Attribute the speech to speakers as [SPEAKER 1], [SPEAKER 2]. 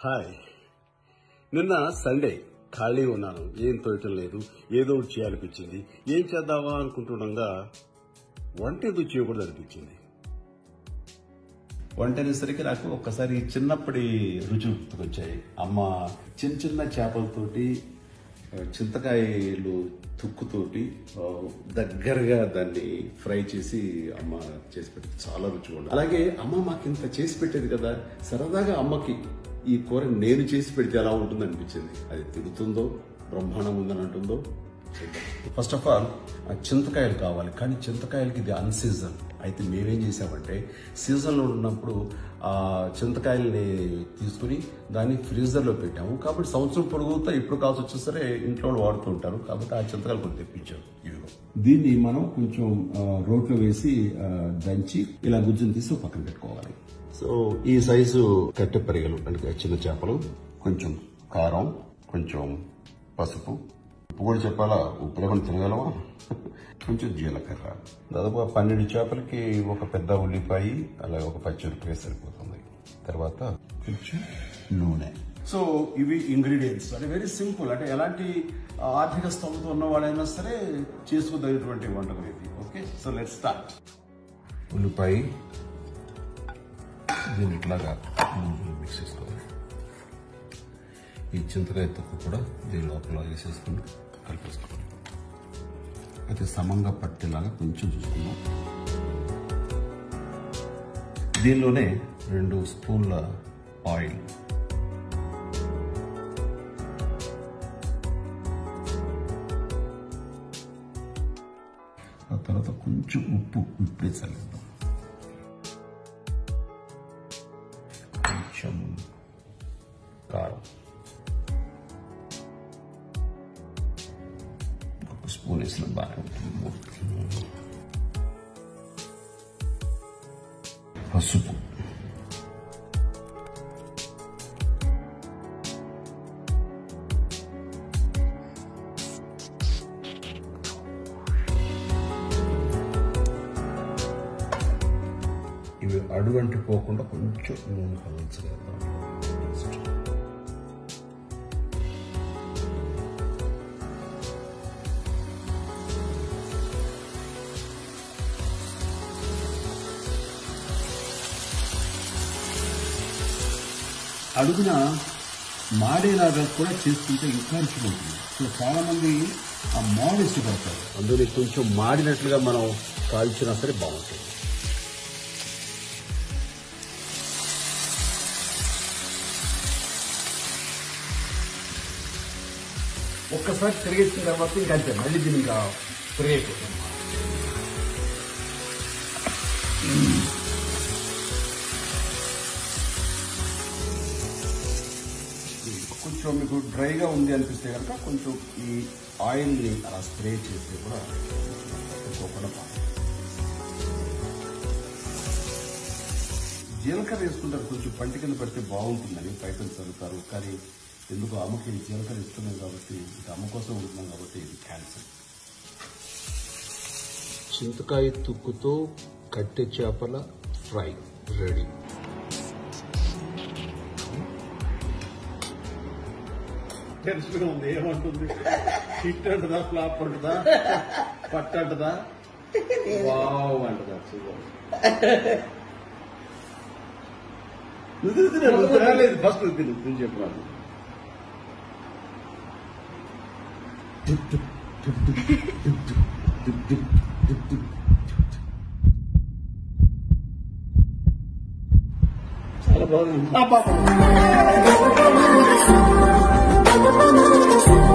[SPEAKER 1] Hi నిన్న Sunday ఖాళీ ఉన్నాను ఏం తోయటం లేదు ఏదో ఒకటి చేయాలనిపించింది ఏం చేద్దామా అనుకుంటుండగా వంట ఎందుకు చేయకూడదు అనిపించింది వంట అనేసరికి నాకు ఒక్కసారి చిన్నప్పటి రుచి గుర్తుకొచ్చాయి అమ్మ చిన్న చిన్న చేపలతోటి ఆ, చింతకాయలు తుక్కుతోటి ఆ, దగ్గరగా దాన్ని ఫ్రై చేసి అమ్మ చేసి పెట్టేది చాలా రుచిగా ఉండేది అలాగే అమ్మ మాకు ఇంత చేసి పెట్టేది కదా సరదాగా అమ్మకి ఈ కూర నేను చేసి పెడితే ఎలా ఉంటుంది అనిపించింది అది తిరుగుతుందో బ్రహ్మాండం ఉందని అంటుందో ఫస్ట్ ఆఫ్ ఆల్ చింతకాయలు కావాలి కానీ చింతకాయలకి ఇది అన్ సీజన్ అయితే మేమేం చేసామంటే సీజన్లో ఉన్నప్పుడు ఆ చింతకాయల్ని తీసుకుని దాన్ని ఫ్రీజర్లో పెట్టాము కాబట్టి సంవత్సరం పొడుగుతా ఎప్పుడు కావాల్సి వచ్చినా సరే ఇంట్లో వాళ్ళు వాడుతూ ఉంటారు కాబట్టి ఆ చింతకాయలు కొన్ని తెప్పించారు ఇదిగో దీన్ని మనం కొంచెం ఆ, రోట్లో వేసి ఆ, దంచి ఇలా గుజ్జుని తీసి ఒక పక్కన పెట్టుకోవాలి సో ఈ సైజు కట్టె పరిగలు అంటే చిన్న చేపలు కొంచెం కారం కొంచెం పసుపు ఉప్పు కూడా చెప్పాలా ఉప్పు లేకుండా తినగలమా కొంచెం జీలకర్ర దాదాపు పన్నెండు చేపలకి ఒక పెద్ద ఉల్లిపాయ అలాగే ఒక పచ్చిమిరపకాయ సరిపోతుంది తర్వాత కొంచెం నూనె సో ఇవి ఇంగ్రీడియంట్స్ అంటే వెరీ సింపుల్ అంటే ఎలాంటి ఆర్థిక స్తోమత ఉన్న వాళ్ళైనా సరే చేసుకోదగినటువంటి వంటకం ఇది ఓకే సో లెట్ స్టార్ట్ ఉల్లిపాయ దీన్ని ఇట్లాగా మిక్స్ చేసుకోవాలి ఈ చింతకాయ తొక్కు కూడా దీని లోపల వేసేసుకుని కలిపేసుకోవాలి అయితే సమంగా పట్టేలాగా కొంచెం చూసుకుందాం దీనిలోనే రెండు స్పూన్ల ఆయిల్ ఆ తర్వాత కొంచెం ఉప్పు ఉప్పు వేసాలిద్దాం కొంచెం కారం ఒక స్పూన్ వేసిన బాగా ఉంటుంది పసుపు ఇవి అడుగంటి పోకుండా కొంచెం నూనె కలల్చగలుగుతాం అడుగున మాడేలాగా కూడా చేసుకుంటే ఇంకా రుచిగా ఉంటుంది సో చాలా మంది ఆ మాడు ఇష్టపడతారు అందులో కొంచెం మాడినట్లుగా మనం కాల్చినా సరే బాగుంటుంది
[SPEAKER 2] ఒక్కసారి తిరిగేసిన తర్వాత ఇంకా అంతే మళ్ళీ దీన్ని ఇంకా తిరిగైపోతుంది
[SPEAKER 1] కొంచెం మీకు డ్రైగా ఉంది అనిపిస్తే కనుక కొంచెం ఈ ఆయిల్ని అలా స్ప్రే చేస్తే కూడా పెట్టుకోకుండా బాగుంటుంది. జీలకర్ర వేసుకుంటారు కొంచెం పంటి కింద పెడితే బాగుంటుందని బయట చదువుతారు కానీ ఎందుకు అమ్మకి ఈ జీలకర్ర ఇస్తున్నాం కాబట్టి ఇది అమ్మ కోసం ఉంటున్నాం కాబట్టి ఇది క్యాన్సర్ చింతకాయ తుక్కుతో కట్టె చేపల ఫ్రై రెడీ టెన్షన్ ఉంది ఏమంటుంది హిట్ అంటదా ఫ్లాప్ అంటదా పట్టు అంటదా వావ్ అంటదా చూడాలి నువ్వు తిను, నువ్వు తినలేదు ఫస్ట్ నువ్వు తిను నువ్వు చెప్పాను చాలా బాగుంది
[SPEAKER 2] Thank you.